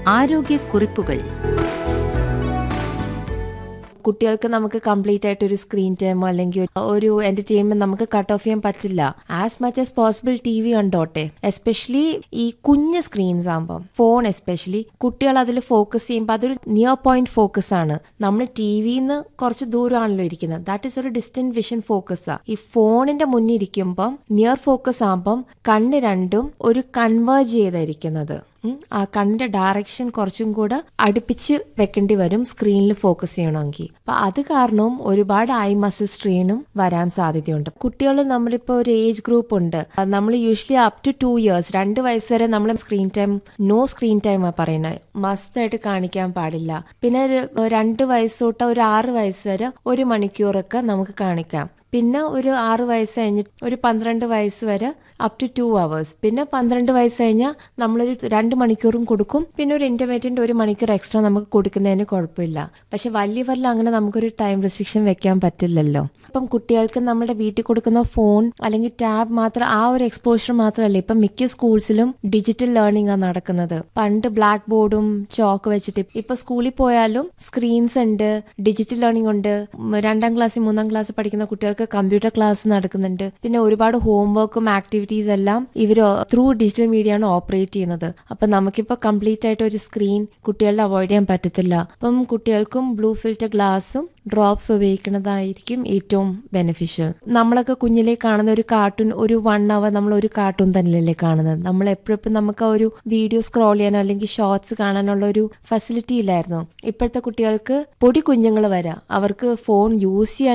ആരോഗ്യക്കുറിപ്പുകൾ കുട്ടികൾക്ക് നമുക്ക് കംപ്ലീറ്റ് ആയിട്ട് ഒരു സ്ക്രീൻ ടൈമോ അല്ലെങ്കിൽ ഒരു എന്റർടൈൻമെന്റ് നമുക്ക് കട്ട് ഓഫ് ചെയ്യാൻ പറ്റില്ല as much as possible T V കണ്ടോട്ടെ എസ്പെഷ്യലി ഈ കുഞ്ഞ് സ്ക്രീൻസ് ആകുമ്പോൾ ഫോൺ എസ്പെഷ്യലി കുട്ടികൾ അതിൽ ഫോക്കസ് ചെയ്യുമ്പോൾ അതൊരു നിയർ പോയിന്റ് ഫോക്കസ് ആണ് നമ്മൾ ടി വിന്ന് കുറച്ച് ദൂരമാണല്ലോ ഇരിക്കുന്നത് ദാറ്റ് ഈസ് ഒരു ഡിസ്റ്റന്റ് വിഷൻ ഫോക്കസ് ഈ ഫോണിന്റെ മുന്നിൽ ഇരിക്കുമ്പോൾ നിയർ ഫോക്കസ് ആകുമ്പം കണ്ണ് രണ്ടും ഒരു കൺവേർജ് ചെയ്തായിരിക്കുന്നത് ഉം, ആ കണ്ണിന്റെ ഡയറക്ഷൻ കുറച്ചും കൂടെ അടുപ്പിച്ച് വെക്കേണ്ടി വരും സ്ക്രീനിൽ ഫോക്കസ് ചെയ്യണമെങ്കിൽ അപ്പൊ അത് കാരണവും ഒരുപാട് ഐ മസിൽ സ്ട്രെയിനും വരാൻ സാധ്യതയുണ്ട് കുട്ടികൾ നമ്മളിപ്പോ ഒരു ഏജ് ഗ്രൂപ്പ് ഉണ്ട് നമ്മൾ usually up to two years രണ്ട് വയസ്സ് വരെ നമ്മൾ screen time no screen time ആ പറയുന്നത് മസ്റ്റ് ആയിട്ട് കാണിക്കാൻ പാടില്ല പിന്നെ ഒരു രണ്ട് വയസ്സ് തൊട്ട് ഒരു ആറ് വയസ്സ് വരെ ഒരു മണിക്കൂറൊക്കെ നമുക്ക് കാണിക്കാം പിന്നെ ഒരു ആറ് വയസ്സ് കഴിഞ്ഞിട്ട് ഒരു പന്ത്രണ്ട് വയസ്സ് വരെ അപ് ടു ടു അവേഴ്സ് പിന്നെ പന്ത്രണ്ട് വയസ്സ് കഴിഞ്ഞാൽ നമ്മളൊരു രണ്ട് മണിക്കൂറും കൊടുക്കും പിന്നെ ഒരു ഇന്റർമീഡിയറ്റ് ഒരു മണിക്കൂർ എക്സ്ട്രാ നമുക്ക് കൊടുക്കുന്നതിന് കുഴപ്പമില്ല പക്ഷെ വലിയവരിൽ അങ്ങനെ നമുക്കൊരു ടൈം റെസ്ട്രിക്ഷൻ വെക്കാൻ പറ്റില്ലല്ലോ ഇപ്പം കുട്ടികൾക്ക് നമ്മുടെ വീട്ടിൽ കൊടുക്കുന്ന ഫോൺ അല്ലെങ്കിൽ ടാബ് മാത്രം ആ ഒരു എക്സ്പോഷർ മാത്രമല്ല ഇപ്പം മിക്ക സ്കൂൾസിലും ഡിജിറ്റൽ ലേണിംഗ് ആണ് നടക്കുന്നത് പണ്ട് ബ്ലാക്ക് ബോർഡും ചോക്ക് വെച്ചിട്ട് ഇപ്പൊ സ്കൂളിൽ പോയാലും സ്ക്രീൻസ് ഉണ്ട് ഡിജിറ്റൽ ലേണിംഗ് ഉണ്ട് ഉം, രണ്ടാം ക്ലാസ്സിൽ മൂന്നാം ക്ലാസ്സിൽ പഠിക്കുന്ന കുട്ടികൾക്ക് കമ്പ്യൂട്ടർ ക്ലാസ് നടക്കുന്നുണ്ട് പിന്നെ ഒരുപാട് ഹോംവർക്കും ആക്ടിവിറ്റീസ് എല്ലാം ഇവർ ത്രൂ ഡിജിറ്റൽ മീഡിയ ആണ് ഓപ്പറേറ്റ് ചെയ്യുന്നത് അപ്പൊ നമുക്കിപ്പോ കംപ്ലീറ്റ് ആയിട്ട് ഒരു സ്ക്രീൻ കുട്ടികളുടെ അവോയ്ഡ് ചെയ്യാൻ പറ്റത്തില്ല അപ്പം കുട്ടികൾക്കും ബ്ലൂ ഫിൽറ്റർ ഗ്ലാസും ഡ്രോപ്സ് ഉപയോഗിക്കുന്നതായിരിക്കും ഏറ്റവും ബെനിഫിഷ്യൽ നമ്മളൊക്കെ കുഞ്ഞിലെ കാണുന്ന ഒരു കാർട്ടൂൺ ഒരു വൺ അവർ നമ്മൾ ഒരു കാർട്ടൂൺ തന്നെയല്ലേ കാണുന്നത് നമ്മൾ എപ്പോഴും നമുക്ക് ആ ഒരു വീഡിയോ സ്ക്രോൾ ചെയ്യാനോ അല്ലെങ്കിൽ ഷോർട്സ് കാണാനുള്ള ഒരു ഫെസിലിറ്റി ഇല്ലായിരുന്നു ഇപ്പോഴത്തെ കുട്ടികൾക്ക് പൊടി കുഞ്ഞുങ്ങൾ വരെ അവർക്ക് ഫോൺ യൂസ് ചെയ്യാൻ